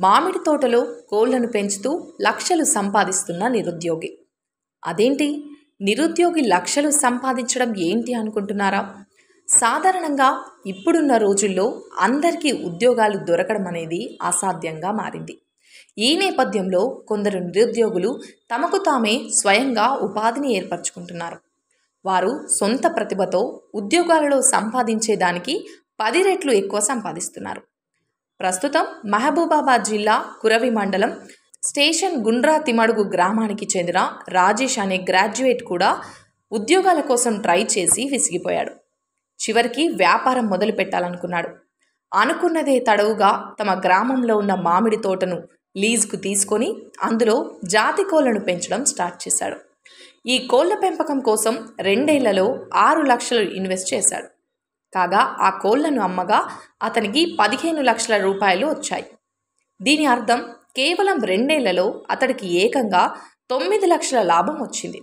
మామిడి తోటలో కోళ్లను పెంచుతూ లక్షలు సంపాదిస్తున్న నిరుద్యోగి అదేంటి నిరుద్యోగి లక్షలు సంపాదించడం ఏంటి అనుకుంటున్నారా సాధారణంగా ఇప్పుడున్న రోజుల్లో అందరికీ ఉద్యోగాలు దొరకడం అనేది అసాధ్యంగా మారింది ఈ నేపథ్యంలో కొందరు నిరుద్యోగులు తమకు తామే స్వయంగా ఉపాధిని ఏర్పరచుకుంటున్నారు వారు సొంత ప్రతిభతో ఉద్యోగాలలో సంపాదించేదానికి పది రెట్లు ఎక్కువ సంపాదిస్తున్నారు ప్రస్తుతం మహబూబాబాద్ జిల్లా కురవి మండలం స్టేషన్ గుండ్రా తిమడుగు గ్రామానికి చెందిన రాజేష్ అనే గ్రాడ్యుయేట్ కూడా ఉద్యోగాల కోసం ట్రై చేసి విసిగిపోయాడు చివరికి వ్యాపారం మొదలు పెట్టాలనుకున్నాడు అనుకున్నదే తడవుగా తమ గ్రామంలో ఉన్న మామిడి తోటను లీజుకు తీసుకొని అందులో జాతి కోళ్లను పెంచడం స్టార్ట్ చేశాడు ఈ కోళ్ల పెంపకం కోసం రెండేళ్లలో ఆరు లక్షలు ఇన్వెస్ట్ చేశాడు కాగా ఆ కోళ్లను అమ్మగా అతనికి పదిహేను లక్షల రూపాయలు వచ్చాయి దీని అర్థం కేవలం రెండేళ్లలో అతడికి ఏకంగా తొమ్మిది లక్షల లాభం వచ్చింది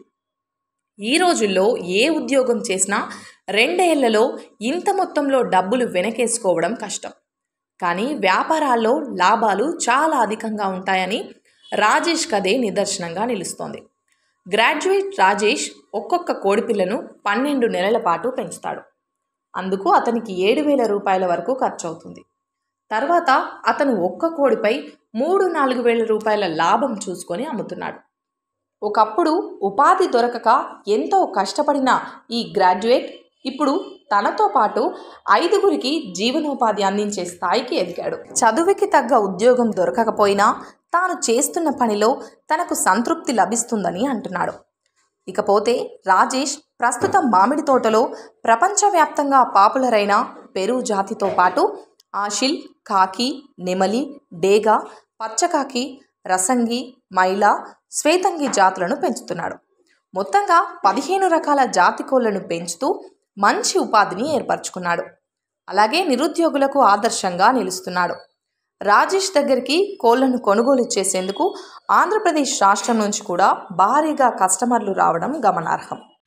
ఈ రోజుల్లో ఏ ఉద్యోగం చేసినా రెండేళ్లలో ఇంత మొత్తంలో డబ్బులు వెనకేసుకోవడం కష్టం కానీ వ్యాపారాల్లో లాభాలు చాలా అధికంగా ఉంటాయని రాజేష్ కదే నిదర్శనంగా నిలుస్తోంది గ్రాడ్యుయేట్ రాజేష్ ఒక్కొక్క కోడిపిల్లను పన్నెండు నెలల పాటు పెంచుతాడు అందుకు అతనికి ఏడు వేల రూపాయల వరకు ఖర్చు అవుతుంది తర్వాత అతను ఒక్క కోడిపై మూడు నాలుగు వేల రూపాయల లాభం చూసుకొని అమ్ముతున్నాడు ఒకప్పుడు ఉపాధి దొరకక ఎంతో కష్టపడిన ఈ గ్రాడ్యుయేట్ ఇప్పుడు తనతో పాటు ఐదుగురికి జీవనోపాధి అందించే స్థాయికి ఎదిగాడు చదువుకి తగ్గ ఉద్యోగం దొరకకపోయినా తాను చేస్తున్న పనిలో తనకు సంతృప్తి లభిస్తుందని అంటున్నాడు ఇకపోతే రాజేష్ ప్రస్తుతం మామిడి తోటలో ప్రపంచవ్యాప్తంగా పాపులర్ అయిన పెరు జాతితో పాటు ఆషిల్ కాకి నెమలి డేగా పచ్చకాకి రసంగి మైలా శ్వేతంగి జాతులను పెంచుతున్నాడు మొత్తంగా పదిహేను రకాల జాతి కోళ్లను పెంచుతూ మంచి ఉపాధిని ఏర్పరచుకున్నాడు అలాగే నిరుద్యోగులకు ఆదర్శంగా నిలుస్తున్నాడు రాజేష్ దగ్గరికి కోళ్లను కొనుగోలు చేసేందుకు ఆంధ్రప్రదేశ్ రాష్ట్రం నుంచి కూడా భారీగా కస్టమర్లు రావడం గమనార్హం